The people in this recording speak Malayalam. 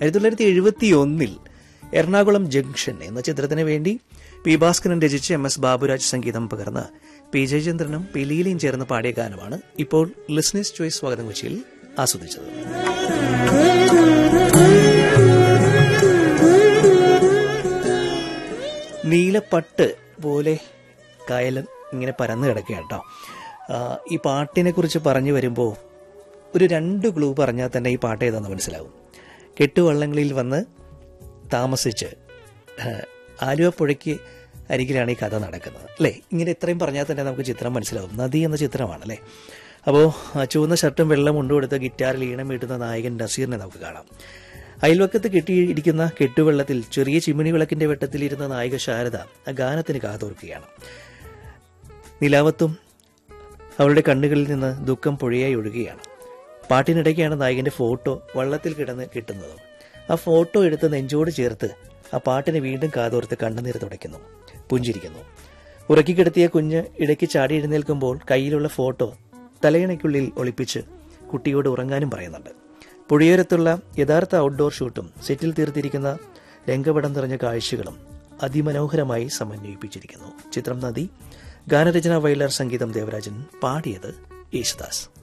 ആയിരത്തി തൊള്ളായിരത്തി എഴുപത്തി ഒന്നിൽ എറണാകുളം ജംഗ്ഷൻ എന്ന ചിത്രത്തിന് വേണ്ടി പി ഭാസ്കരൻ രചിച്ച് എം എസ് ബാബുരാജ് സംഗീതം പകർന്ന് പി ജയചന്ദ്രനും പി ലീലയും ചേർന്ന് പാടിയ ഗാനമാണ് ഇപ്പോൾ ലിസ്നേഴ്സ് ചോയ്സ് സ്വാഗതം കൊച്ചിയിൽ ആസ്വദിച്ചത് നീലപ്പട്ട് പോലെ കായലൻ ഇങ്ങനെ പരന്നു കിടക്കുക കേട്ടോ ആ, ഈ പാട്ടിനെ കുറിച്ച് പറഞ്ഞു വരുമ്പോൾ ഒരു രണ്ട് ക്ലൂ പറഞ്ഞാൽ തന്നെ ഈ പാട്ട് ഏതാണെന്ന് മനസ്സിലാവും കെട്ടുവള്ളങ്ങളിൽ വന്ന് താമസിച്ച് ആ, ആലുവ പുഴയ്ക്ക് അരികിലാണ് ഈ കഥ നടക്കുന്നത് അല്ലേ ഇങ്ങനെ ഇത്രയും പറഞ്ഞാൽ തന്നെ നമുക്ക് ചിത്രം മനസ്സിലാവും നദി എന്ന ചിത്രമാണ് അല്ലേ അപ്പോൾ ചുവന്ന ഷർട്ടും വെള്ളം കൊണ്ടുകൊടുത്ത ഗിറ്റാറിൽ ഈണം വീട്ടുന്ന നായകൻ നസീറിനെ നമുക്ക് കാണാം അയൽവക്കത്ത് കെട്ടിയിരിക്കുന്ന കെട്ടുവെള്ളത്തിൽ ചെറിയ ചിമ്മിണി വിളക്കിന്റെ വെട്ടത്തിലിരുന്ന നായിക ശാരദ ആ ഗാനത്തിന് കാതോർക്കുകയാണ് നിലാവത്തും അവളുടെ കണ്ണുകളിൽ നിന്ന് ദുഃഖം പുഴയായി ഒഴുകുകയാണ് പാട്ടിനിടയ്ക്കാണ് നായകന്റെ ഫോട്ടോ വള്ളത്തിൽ കിടന്ന് കിട്ടുന്നത് ആ ഫോട്ടോ എടുത്ത് നെഞ്ചോട് ചേർത്ത് ആ പാട്ടിനെ വീണ്ടും കാതോർത്ത് കണ്ണുനീർ തുടയ്ക്കുന്നു പുഞ്ചിരിക്കുന്നു ഉറക്കിക്കിടത്തിയ കുഞ്ഞ് ഇടയ്ക്ക് ചാടി എഴുന്നേൽക്കുമ്പോൾ കയ്യിലുള്ള ഫോട്ടോ തലയിണയ്ക്കുള്ളിൽ ഒളിപ്പിച്ച് കുട്ടിയോട് ഉറങ്ങാനും പറയുന്നുണ്ട് പുഴയോരത്തുള്ള യഥാർത്ഥ ഔട്ട്ഡോർ ഷൂട്ടും സെറ്റിൽ തീർത്തിരിക്കുന്ന രംഗപടം നിറഞ്ഞ കാഴ്ചകളും അതിമനോഹരമായി സമന്വയിപ്പിച്ചിരിക്കുന്നു ചിത്രം നദി ഗാനരചന വയലാർ സംഗീതം ദേവരാജൻ പാടിയത് യേശുദാസ്